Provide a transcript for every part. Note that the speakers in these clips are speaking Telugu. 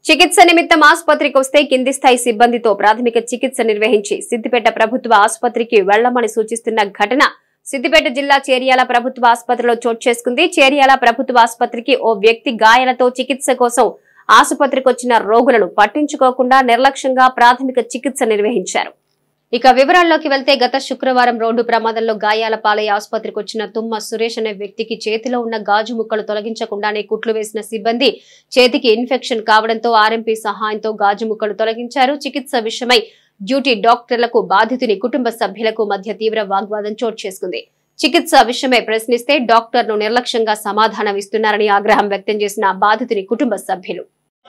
చికిత్స నిమిత్తం ఆసుపత్రికి వస్తే కింది స్థాయి సిబ్బందితో ప్రాథమిక చికిత్స నిర్వహించి సిద్దిపేట ప్రభుత్వ ఆసుపత్రికి వెళ్లమని సూచిస్తున్న ఘటన సిద్దిపేట జిల్లా చేర్యాల ప్రభుత్వ ఆసుపత్రిలో చోటు చేసుకుంది చేర్యాల ప్రభుత్వ ఆసుపత్రికి ఓ వ్యక్తి గాయాలతో చికిత్స కోసం ఆసుపత్రికి వచ్చిన రోగులను పట్టించుకోకుండా నిర్లక్ష్యంగా ప్రాథమిక చికిత్స నిర్వహించారు ఇక వివరాల్లోకి వెళ్తే గత శుక్రవారం రోడ్డు ప్రమాదంలో గాయాల పాలై ఆసుపత్రికి వచ్చిన తుమ్మ సురేష్ అనే వ్యక్తికి చేతిలో ఉన్న గాజు ముక్కలు తొలగించకుండానే కుట్లు వేసిన సిబ్బంది చేతికి ఇన్ఫెక్షన్ కావడంతో ఆర్ఎంపీ సహాయంతో గాజు ముక్కలు తొలగించారు చికిత్స విషయమై డ్యూటీ డాక్టర్లకు బాధితుని కుటుంబ సభ్యులకు మధ్య తీవ్ర వాగ్వాదం చోటు చేసుకుంది చికిత్స విషయమై ప్రశ్నిస్తే డాక్టర్ను నిర్లక్ష్యంగా సమాధానం ఇస్తున్నారని ఆగ్రహం వ్యక్తం చేసిన బాధితుని కుటుంబ సభ్యులు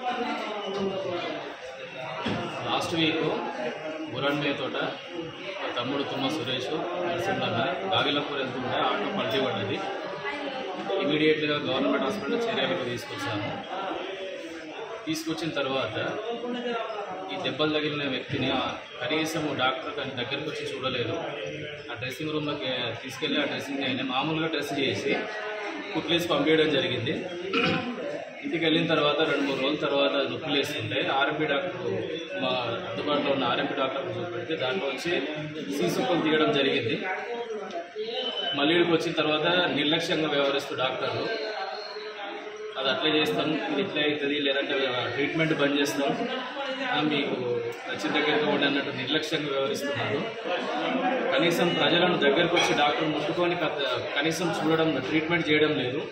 లాస్ట్ వీక్ బురాన్మే తోట మా తమ్ముడు తుమ్మ సురేష్ నరసింహన్న గాగిలపూర్ వెళ్తుంటే ఆటో పల్టీ పడ్డది ఇమీడియట్గా గవర్నమెంట్ హాస్పిటల్ చర్యలకు తీసుకొచ్చాము తీసుకొచ్చిన తర్వాత ఈ దెబ్బలు తగిలిన వ్యక్తిని ఆ కనీసం డాక్టర్ కానీ దగ్గరికి వచ్చి చూడలేదు ఆ డ్రెస్సింగ్ రూమ్లోకి తీసుకెళ్ళి ఆ డ్రెస్సింగ్ అయినా మామూలుగా డ్రెస్ చేసి కుట్లేసి పంపించడం జరిగింది ఇంటికి వెళ్ళిన తర్వాత రెండు మూడు రోజుల తర్వాత నొప్పులు వేస్తుంటే ఆర్ఎంపీ డాక్టర్ మా అందుబాటులో ఉన్న ఆర్ఎంపీ డాక్టర్ చూపెడితే దాంట్లో వచ్చి సీసుకొని తీయడం జరిగింది మళ్ళీ ఇక్కడికి వచ్చిన తర్వాత నిర్లక్ష్యంగా వ్యవహరిస్తూ డాక్టర్లు అది అట్లే చేస్తాం ఇది ఇట్లే అవుతుంది లేదంటే ట్రీట్మెంట్ బంద్ చేస్తాం ఆ, మీకు నచ్చిన దగ్గరికి ఉండి అన్నట్టు నిర్లక్ష్యంగా వ్యవహరిస్తున్నారు కనీసం ప్రజలను దగ్గరకు వచ్చి డాక్టర్ ముట్టుకొని కత- కనీసం చూడడం ట్రీట్మెంట్ చేయడం లేదు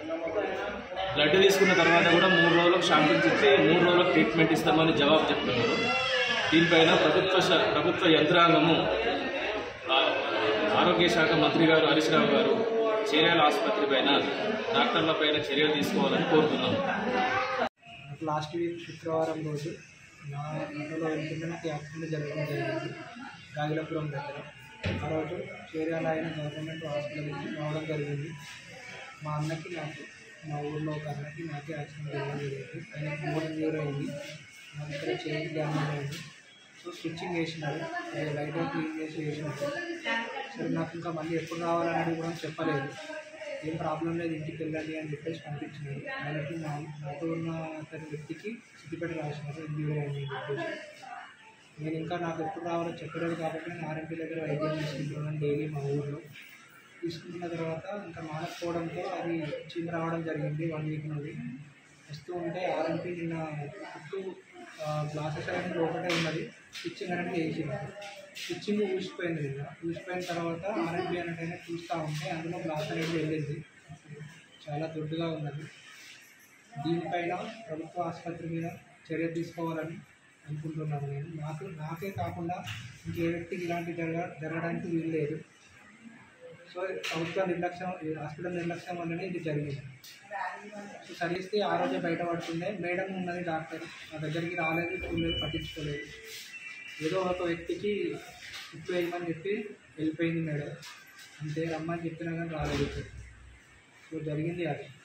బ్లడ్ తీసుకున్న తర్వాత కూడా మూడు రోజులకు షాంపిల్స్ ఇచ్చి మూడు రోజులకు ట్రీట్మెంట్ ఇస్తామని జవాబు చెప్తున్నారు దీనిపైన ప్రభుత్వ శ- ప్రభుత్వ యంత్రాంగము ఆ, ఆరోగ్య శాఖ మంత్రి గారు హరీష్ రావు గారు చేర్యాల ఆసుపత్రి పైన డాక్టర్ల పైన చర్యలు తీసుకోవాలని కోరుతున్నాము నాకు లాస్ట్ వీక్ శుక్రవారం రోజు నా ఇంట్లో వెళ్తుంటే నాకు యాక్సిడెంట్ జరగడం జరిగింది గాగిలపురం దగ్గర ఆ రోజు చేరాల అయిన గవర్నమెంట్ హాస్పిటల్కి రావడం జరిగింది మా అన్నకి నాకు మా ఊళ్ళో ఒక అన్నకి నాకు యాక్సిడెంట్ జరగడం జరిగింది ఆయనకి మూడు జీరో అయింది నా దగ్గర చేతి డ్యామేజ్ అయింది సో స్టిచ్చింగ్ వేసినారు అది లైట్గా క్లీన్ చేసి వేసినారు సరే నాకు ఇంకా మళ్ళీ ఎప్పుడు రావాలనేది కూడా చెప్పలేదు ఏం ప్రాబ్లం లేదు ఇంటికి వెళ్ళండి అని చెప్పేసి పంపించినారు ఆయనకి నా నాతో ఉన్న అతని వ్యక్తికి సిద్దిపేట రాసినారు ఇంజూరీ అయింది అని చెప్పేసి నేను ఇంకా నాకు ఎప్పుడు రావాలో చెప్పలేదు కాబట్టి నేను ఆర్ఎంపీ దగ్గర వైద్యం తీసుకుంటున్నాను డైలీ మా ఊర్లో తీసుకున్న తర్వాత ఇంకా మానకపోవడంతో అది చీమ రావడం జరిగింది వన్ వీక్ నుండి వస్తూ ఉంటే ఆర్ఎంపీ నిన్న చుట్టూ గ్లాసెస్ అనేది ఒకటే ఉన్నది స్టిచ్చింగ్ అనేది వేసింది స్టిచ్చింగ్ ఊసిపోయింది నిన్న ఊసిపోయిన తర్వాత ఆర్ఎంపీ అనేది చూస్తూ ఉంటే అందులో గ్లాస్ అనేది వెళ్ళింది చాలా దొడ్డుగా ఉన్నది దీనిపైన ప్రభుత్వ ఆసుపత్రి మీద చర్య తీసుకోవాలని అనుకుంటున్నాను నేను నాకు నాకే కాకుండా ఇంకే వ్యక్తికి ఇలాంటి జరగ జరగడానికి వీలు లేదు సో ప్రభుత్వ నిర్లక్ష్యం ఈ హాస్పిటల్ నిర్లక్ష్యం వల్లనే ఇది జరిగింది సో సరిస్తే ఆ రోజే బయటపడుతుండే మేడం ఉన్నది డాక్టర్ నా దగ్గరికి రాలేదు చూడలేదు పట్టించుకోలేదు ఏదో ఒక వ్యక్తికి ఉప్పు వేయమని చెప్పి వెళ్ళిపోయింది మేడం అంతే రమ్మని చెప్పినా కానీ రాలేదు సో జరిగింది అది